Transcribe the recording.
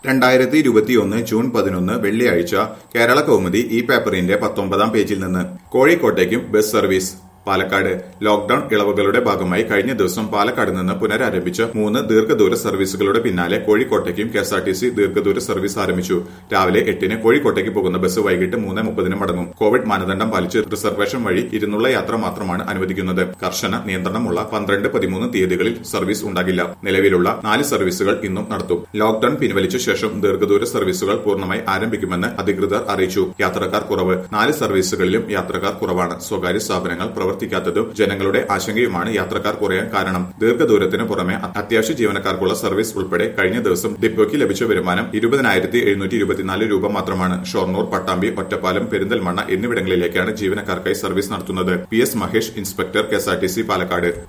രണ്ടായിരത്തി ഇരുപത്തിയൊന്ന് ജൂൺ പതിനൊന്ന് വെള്ളിയാഴ്ച കേരള കൗമുദി ഈ പേപ്പറിന്റെ പത്തൊമ്പതാം പേജിൽ നിന്ന് കോഴിക്കോട്ടേക്കും ബസ് സർവീസ് പാലക്കാട് ലോക്ഡൌൺ ഇളവുകളുടെ ഭാഗമായി കഴിഞ്ഞ ദിവസം പാലക്കാട് നിന്ന് പുനരാരംഭിച്ച മൂന്ന് ദീർഘദൂര സർവീസുകളുടെ പിന്നാലെ കോഴിക്കോട്ടേക്കും കെഎസ്ആർടിസി ദീർഘദൂര സർവീസ് ആരംഭിച്ചു രാവിലെ എട്ടിന് കോഴിക്കോട്ടേക്ക് പോകുന്ന ബസ് വൈകിട്ട് മൂന്ന് മുപ്പതിന് മടങ്ങും കോവിഡ് മാനദണ്ഡം പാലിച്ച് റിസർവേഷൻ വഴി ഇരുന്നുള്ള യാത്ര മാത്രമാണ് അനുവദിക്കുന്നത് കർശന നിയന്ത്രണമുള്ള പന്ത്രണ്ട് പതിമൂന്ന് തീയതികളിൽ സർവീസ് ഉണ്ടാകില്ല നിലവിലുള്ള നാല് സർവീസുകൾ ഇന്നും നടത്തും ലോക്ഡൌൺ പിൻവലിച്ച ശേഷം ദീർഘദൂര സർവീസുകൾ പൂർണ്ണമായി ആരംഭിക്കുമെന്ന് അധികൃതർ അറിയിച്ചു യാത്രക്കാർ കുറവ് നാല് സർവീസുകളിലും യാത്രക്കാർ കുറവാണ് സ്വകാര്യ സ്ഥാപനങ്ങൾ പ്രവർത്തിക്കാത്തതും ജനങ്ങളുടെ ആശങ്കയുമാണ് യാത്രക്കാർ കുറയാൻ കാരണം ദീർഘദൂരത്തിന് പുറമെ അത്യാവശ്യ ജീവനക്കാർക്കുള്ള സർവീസ് ഉൾപ്പെടെ കഴിഞ്ഞ ദിവസം ഡിപ്പോയ്ക്ക് ലഭിച്ച വരുമാനം ഇരുപതിനായിരത്തി എഴുന്നൂറ്റി ഇരുപത്തിനാല് രൂപ മാത്രമാണ് ഷൊർണൂർ പട്ടാമ്പി ഒറ്റപ്പാലം പെരിന്തൽമണ്ണ എന്നിവിടങ്ങളിലേക്കാണ് ജീവനക്കാർക്കായി സർവീസ് നടത്തുന്നത് P S Mahesh inspector KSRTC Palakkad